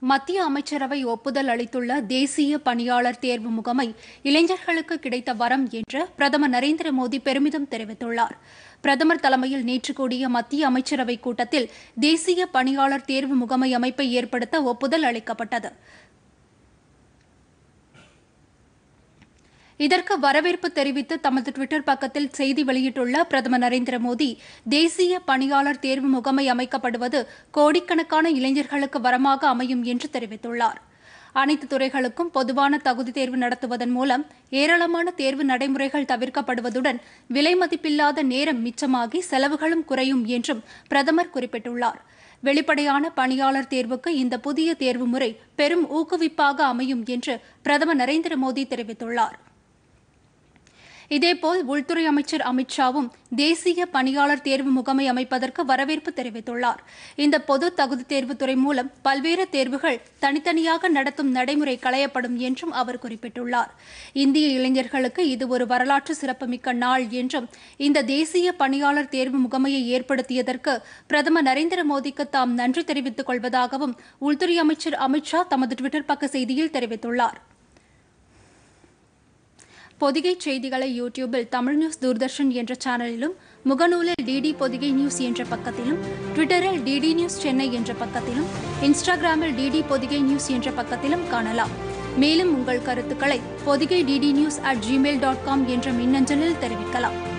மத்திய அமைச்சரவை ஒப்புதல் அளித்துள்ள தேசிய பணியாளர் தேர்வு முகமை இளைஞர்களுக்கு கிடைத்த வரம் என்று பிரதமர் நரேந்திர மோடி பெருமிதம் தெரிவித்துள்ளார் பிரதமர் தலைமையில் நேற்று கூடிய மத்திய அமைச்சரவை கூட்டத்தில் தேசிய பணியாளர் தேர்வு முகமை அமைப்பை ஏற்படுத்த ஒப்புதல் அளிக்கப்பட்டது இதற்கு வரவேற்பு தெரிவித்து தமது டுவிட்டர் பக்கத்தில் செய்தி வெளியிட்டுள்ள பிரதமர் நரேந்திர மோடி தேசிய பணியாளர் தேர்வு முகமை அமைக்கப்படுவது கோடிக்கணக்கான இளைஞர்களுக்கு வரமாக அமையும் என்று தெரிவித்துள்ளார் அனைத்து துறைகளுக்கும் பொதுவான தகுதி தேர்வு நடத்துவதன் மூலம் ஏராளமான தேர்வு நடைமுறைகள் தவிர்க்கப்படுவதுடன் விலை மதிப்பில்லாத நேரம் மிச்சமாகி செலவுகளும் குறையும் என்றும் பிரதமர் குறிப்பிட்டுள்ளார் வெளிப்படையான பணியாளர் தேர்வுக்கு இந்த புதிய தேர்வு முறை பெரும் ஊக்குவிப்பாக அமையும் என்று பிரதமர் நரேந்திர மோடி தெரிவித்துள்ளார் இதேபோல் உள்துறை அமைச்சர் அமித் ஷாவும் தேசிய பணியாளர் தேர்வு முகமை அமைப்பதற்கு வரவேற்பு தெரிவித்துள்ளார் இந்த பொது தகுதி தேர்வு துறை மூலம் பல்வேறு தேர்வுகள் தனித்தனியாக நடத்தும் நடைமுறை களையப்படும் என்றும் அவர் குறிப்பிட்டுள்ளார் இந்திய இளைஞர்களுக்கு இது ஒரு வரலாற்று சிறப்புமிக்க நாள் என்றும் இந்த தேசிய பணியாளர் தேர்வு முகமையை ஏற்படுத்தியதற்கு பிரதமர் நரேந்திர மோடிக்கு தாம் நன்றி தெரிவித்துக் கொள்வதாகவும் உள்துறை அமைச்சர் அமித் ஷா தமது டுவிட்டர் பக்க செய்தியில் தெரிவித்துள்ளார் பொதிகை செய்திகளை யூடியூபில் தமிழ் நியூஸ் தூர்தர்ஷன் என்ற சேனலிலும் முகநூலில் டிடி பொதிகை நியூஸ் என்ற பக்கத்திலும் ட்விட்டரில் டிடி நியூஸ் சென்னை என்ற பக்கத்திலும் இன்ஸ்டாகிராமில் டிடி பொதிகை நியூஸ் என்ற பக்கத்திலும் காணலாம் மேலும் உங்கள் கருத்துக்களை Pothigai DD news at Gmail dot com என்ற மின்னஞ்சலில் தெரிவிக்கலாம்